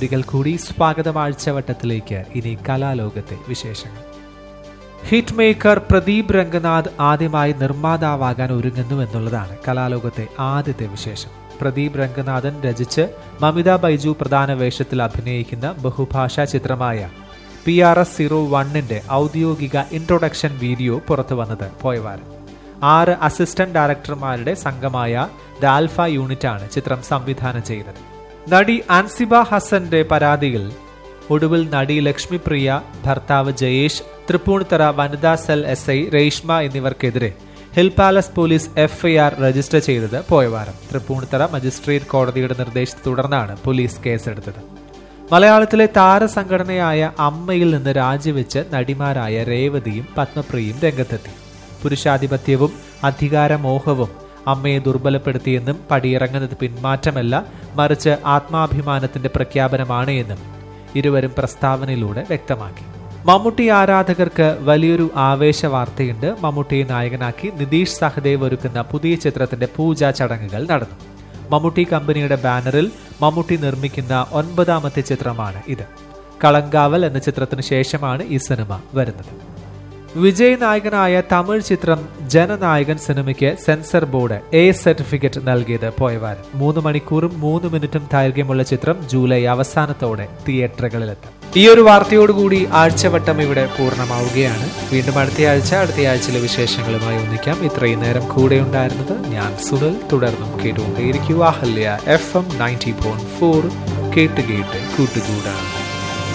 ഒരിക്കൽ കൂടി സ്വാഗതം ആഴ്ചവട്ടത്തിലേക്ക് ഇനി കലാലോകത്തെ വിശേഷങ്ങൾ ഹിറ്റ് മേക്കർ പ്രദീപ് രംഗനാഥ് ആദ്യമായി നിർമ്മാതാവാകാൻ ഒരുങ്ങുന്നു എന്നുള്ളതാണ് കലാലോകത്തെ ആദ്യത്തെ വിശേഷം പ്രദീപ് രംഗനാഥൻ രചിച്ച് മമിത ബൈജു പ്രധാന വേഷത്തിൽ അഭിനയിക്കുന്ന ബഹുഭാഷാ ചിത്രമായ പി ആർ എസ് സീറോ വണ്ണിന്റെ ഔദ്യോഗിക ഇൻട്രൊഡക്ഷൻ വീഡിയോ പുറത്തു വന്നത് പോയവാരം ആറ് അസിസ്റ്റന്റ് ഡയറക്ടർമാരുടെ സംഘമായ ദ ആൽഫ യൂണിറ്റാണ് ചിത്രം സംവിധാനം ചെയ്തത് നടി ആൻസിബ ഹസന്റെ പരാതിയിൽ ഒടുവിൽ നടി ലക്ഷ്മിപ്രിയ ഭർത്താവ് ജയേഷ് തൃപ്പൂണിത്തറ വനിതാ സെൽ എസ് ഐ രേഷ്മ എന്നിവർക്കെതിരെ hill palace police FIR register ചെയ്തത് പോയവാരം തൃപ്പൂണിത്തറ മജിസ്ട്രേറ്റ് കോടതിയുടെ നിർദ്ദേശത്തെ തുടർന്നാണ് പോലീസ് കേസെടുത്തത് മലയാളത്തിലെ താരസംഘടനയായ അമ്മയിൽ നിന്ന് രാജിവെച്ച് നടിമാരായ രേവതിയും പത്മപ്രിയയും രംഗത്തെത്തി പുരുഷാധിപത്യവും അധികാരമോഹവും അമ്മയെ ദുർബലപ്പെടുത്തിയെന്നും പടിയിറങ്ങുന്നത് പിന്മാറ്റമല്ല മറിച്ച് ആത്മാഭിമാനത്തിന്റെ പ്രഖ്യാപനമാണ് എന്നും ഇരുവരും പ്രസ്താവനയിലൂടെ വ്യക്തമാക്കി മമ്മൂട്ടി ആരാധകർക്ക് വലിയൊരു ആവേശ വാർത്തയുണ്ട് മമ്മൂട്ടിയെ നായകനാക്കി നിതീഷ് സഹദേവ് ഒരുക്കുന്ന പുതിയ ചിത്രത്തിന്റെ പൂജാ ചടങ്ങുകൾ നടന്നു മമ്മൂട്ടി കമ്പനിയുടെ ബാനറിൽ മമ്മൂട്ടി നിർമ്മിക്കുന്ന ഒൻപതാമത്തെ ചിത്രമാണ് ഇത് കളങ്കാവൽ എന്ന ചിത്രത്തിന് ശേഷമാണ് ഈ സിനിമ വരുന്നത് വിജയ് നായകനായ തമിഴ് ചിത്രം ജനനായകൻ സിനിമയ്ക്ക് സെൻസർ ബോർഡ് എ സർട്ടിഫിക്കറ്റ് നൽകിയത് പോയവാരം മൂന്ന് മണിക്കൂറും മൂന്ന് മിനിറ്റും ദൈർഘ്യമുള്ള ചിത്രം ജൂലൈ അവസാനത്തോടെ തിയേറ്ററുകളിലെത്തും ഈ ഒരു വാർത്തയോടുകൂടി ആഴ്ചവട്ടം ഇവിടെ പൂർണ്ണമാവുകയാണ് വീണ്ടും അടുത്ത ആഴ്ച അടുത്ത ആഴ്ചയിലെ വിശേഷങ്ങളുമായി ഒന്നിക്കാം ഇത്രയും നേരം കൂടെ ഉണ്ടായിരുന്നത് ഞാൻ സുനിൽ തുടർന്നും കേട്ടുകൊണ്ടേയിരിക്കുക Ahalya F M ninety point four കേട്ട് കേട്ട് കൂട്ടുകൂടാണ്